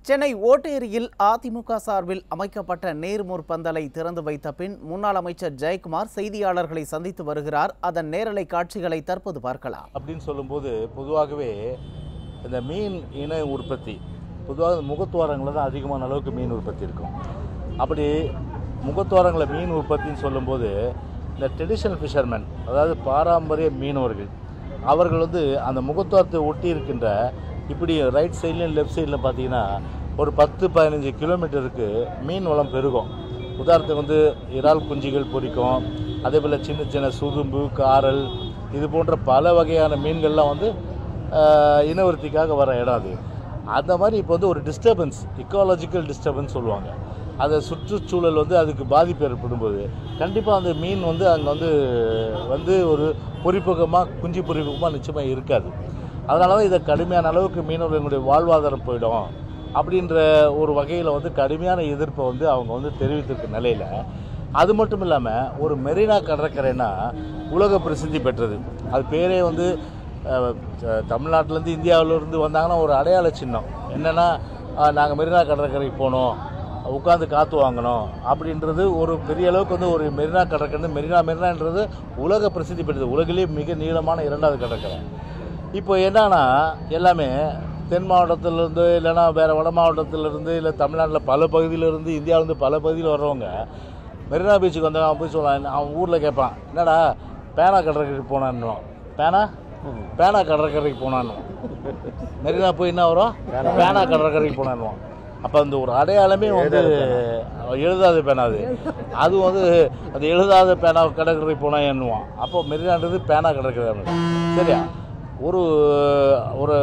சென்னை ஓட்டேரியில் அதிமுக சார்பில் அமைக்கப்பட்ட நேர்முர் பந்தலை திறந்து வைத்த பின் முன்னாள் அமைச்சர் ஜெயக்குமார் செய்தியாளர்களை சந்தித்து வருகிறார் அதன் நேரலை காட்சிகளை தற்போது பார்க்கலாம் அப்படின்னு சொல்லும்போது பொதுவாகவே இந்த மீன் இன உற்பத்தி பொதுவாக இந்த முகத்துவாரங்களில் தான் அதிகமான அளவுக்கு மீன் உற்பத்தி இருக்கும் அப்படி முகத்துவாரங்களில் மீன் உற்பத்தின்னு சொல்லும்போது இந்த ட்ரெடிஷ்னல் ஃபிஷர்மேன் அதாவது பாரம்பரிய மீனவர்கள் அவர்கள் வந்து அந்த முகத்துவாரத்தை ஒட்டி இருக்கின்ற இப்படி ரைட் சைட்லையும் லெஃப்ட் சைடில் பார்த்தீங்கன்னா ஒரு பத்து பதினஞ்சு கிலோமீட்டருக்கு மீன் வளம் பெருகும் உதாரணத்துக்கு வந்து இறால் குஞ்சுகள் பொரிக்கும் அதே போல் சின்ன சின்ன சுதும்பு காரல் இது போன்ற பல வகையான மீன்கள்லாம் வந்து ஆஹ், இனவருத்திக்காக வர இடம் அது அந்த மாதிரி இப்போ வந்து ஒரு டிஸ்டர்பன்ஸ் இக்காலஜிக்கல் டிஸ்டர்பன்ஸ் சொல்லுவாங்க அதை சுற்றுச்சூழல் வந்து அதுக்கு பாதிப்பு ஏற்படும்போது கண்டிப்பாக அந்த மீன் வந்து அங்கே வந்து வந்து ஒரு பொறிப்பகமாக குஞ்சு பொறிப்பகமாக நிச்சயமாக இருக்காது அதனால தான் இதை கடுமையான அளவுக்கு மீனவர்களுடைய வாழ்வாதாரம் போயிடும் அப்படின்ற ஒரு வகையில் வந்து கடுமையான எதிர்ப்பை வந்து அவங்க வந்து தெரிவித்திருக்க நிலையில் அது மட்டும் இல்லாமல் ஒரு மெரினா கடற்கரைனா உலக பிரசித்தி பெற்றது அது பேரே வந்து அஹ், த- தமிழ்நாட்டிலேருந்து இந்தியாவிலேருந்து வந்தாங்கன்னா ஒரு அடையாள சின்னம் என்னென்னா நாங்கள் மெரினா கடற்கரைக்கு போனோம் உட்காந்து காற்று வாங்கணும் அப்படின்றது ஒரு பெரிய அளவுக்கு வந்து ஒரு மெரினா கடற்கரை மெரினா மெரினான்றது உலக பிரசித்தி பெற்றது உலகிலேயே மிக நீளமான இரண்டாவது கடற்கரை இப்போ என்னன்னா எல்லாமே தென் மாவட்டத்திலேருந்து இல்லைன்னா வேறு வட மாவட்டத்திலேருந்து இல்லை தமிழ்நாட்டில் பல பகுதியிலேருந்து இந்தியாவிலேருந்து பல பகுதியில் வர்றவங்க மெரினா பீச்சுக்கு வந்தவன் அவன் போய் சொல்லுவான் அவன் ஊரில் கேட்பான் என்னடா பேனா கடற்கரைக்கு போனான்னு பேனா பேனா கடற்கரைக்கு போனான்னு மெரினா போய் என்ன வரும் பேனா கடற்கரைக்கு போனான்னு அப்போ அந்த ஒரு அடையாளமே வந்து எழுதாத பேனா அது அது வந்து அது எழுதாத பேனா கடற்கரை போனா எண்ணுவான் அப்போ மெரினான்றது பேனா கடற்கரை சரியா ஒரு ஒரு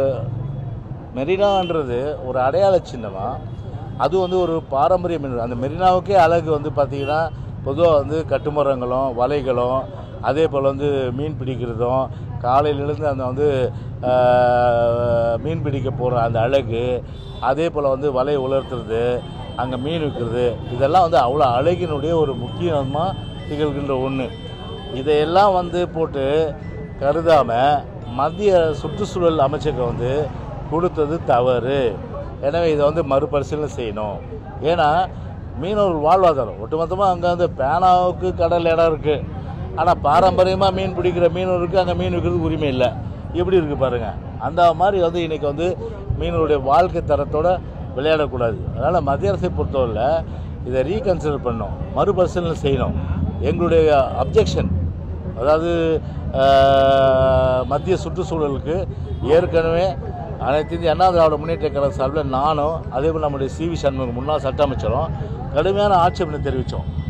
மெரினான்றது ஒரு அடையாள சின்னமா அது வந்து ஒரு பாரம்பரிய மீன் அந்த மெரினாவுக்கே அழகு வந்து பார்த்திங்கன்னா பொதுவாக வந்து கட்டுமரங்களும் வலைகளும் அதே போல் வந்து மீன் பிடிக்கிறதும் காலையிலேருந்து அந்த வந்து ஆஹ், மீன் பிடிக்க போகிற அந்த அழகு அதே போல் வந்து வலையை உலர்த்துறது அங்கே மீன் விற்கிறது இதெல்லாம் வந்து அவ்வளோ அழகினுடைய ஒரு முக்கியமாக திகழ்கின்ற ஒன்று இதையெல்லாம் வந்து போட்டு கருதாமல் மத்திய சுற்றுச்சூழல் அமைச்சகம் வந்து கொடுத்தது தவறு எனவே இதை வந்து மறுபரிசீலனை செய்யணும் ஏன்னா மீனவர்கள் வாழ்வாதாரம் ஒட்டுமொத்தமாக அங்கே வந்து பேனாவுக்கு கடல் இடம் இருக்குது ஆனால் பாரம்பரியமாக மீன் பிடிக்கிற மீனவருக்கு அங்கே மீன் விற்கிறதுக்கு உரிமை இல்லை எப்படி இருக்குது பாருங்கள் அந்த மாதிரி வந்து இன்றைக்கி வந்து மீனவருடைய வாழ்க்கை தரத்தோட விளையாடக்கூடாது அதனால் மத்திய அரசை பொறுத்தவரையில் இதை ரீகன்சிடர் பண்ணணும் மறுபரிசீலனை செய்யணும் எங்களுடைய அப்ஜெக்ஷன் அதாவது ஆஹ், மத்திய சுற்றுச்சூழலுக்கு ஏற்கனவே அனைத்து இந்திய அண்ணா திராவிட முன்னேற்ற கழக சார்பில் நானும் அதே போல் நம்முடைய சி வி சண்முகம் முன்னாள் சட்ட அமைச்சரும் கடுமையான ஆட்சேபனை தெரிவித்தோம்